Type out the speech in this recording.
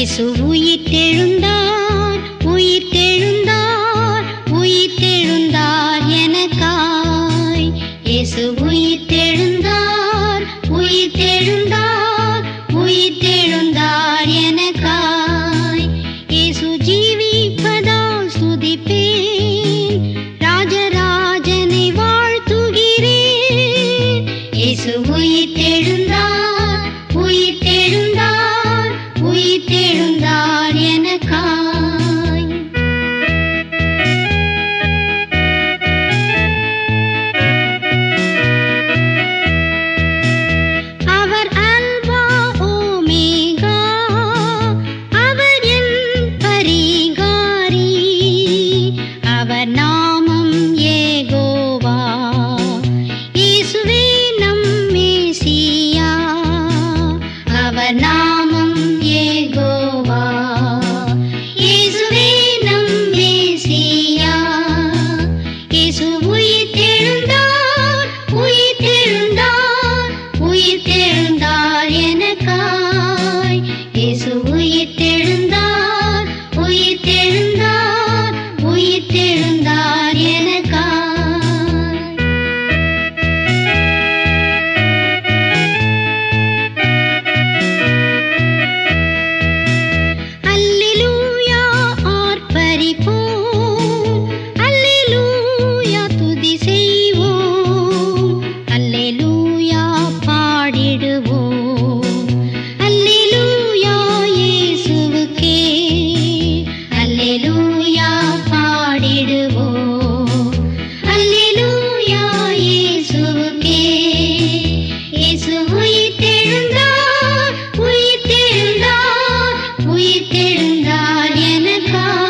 இயேசு உயிர்த்தெழுந்தார் உயிர்த்தெழுந்தார் உயிர்த்தெழுந்தார் எனக்காய் இயேசு உயிர்த்தெழுந்தார் உயிர்த்தெழுந்தார் உயிர்த்தெழுந்தார் எனக்காய் இயேசு ஜீவிப்பதால் ஸ்துதிப்பேன் ராஜராஜனை வாழ்த்துகிறேன் இயேசு உயிர்த்தெழுந்தார் உயிர்த்தெழுந்தார் உயிர்த்தெழுந்தார் எனக்காய் அவர் அல்வா ஓமேகா அவர் என் பரிகாரி அவர் நாமம் ஏகோவா இயேசுவே நம் மேசியா அவர் நாமம் ஏகோவா இயேசுவே நம் மேசியா இயேசு உயிர்த்தெழுந்தார் உயிர்த்தெழுந்தார் உயிர்த்தெழுந்தார் எனக்காய் இயேசு உயிர்த்தெழுந்தார் உயிர்த்தெழுந்தார் உயிர்த்தெழுந்தார் எனக்காய் அல்லேலூயா ஆர்ப்பரிப்போம் அல்லேலூயா துதி செய்வோம் அல்லேலூயா பாடிடுவோம் அல்லேலூயா இயேசுவுக்கே அல்லேலூயா பாடிடுவோம் அல்லேலூயா இயேசுவுக்கே இயேசு உயிர்த்தெழுந்தார் உயிர்த்தெழுந்தார் உயிர்த்தெழுந்தார் எனக்காய்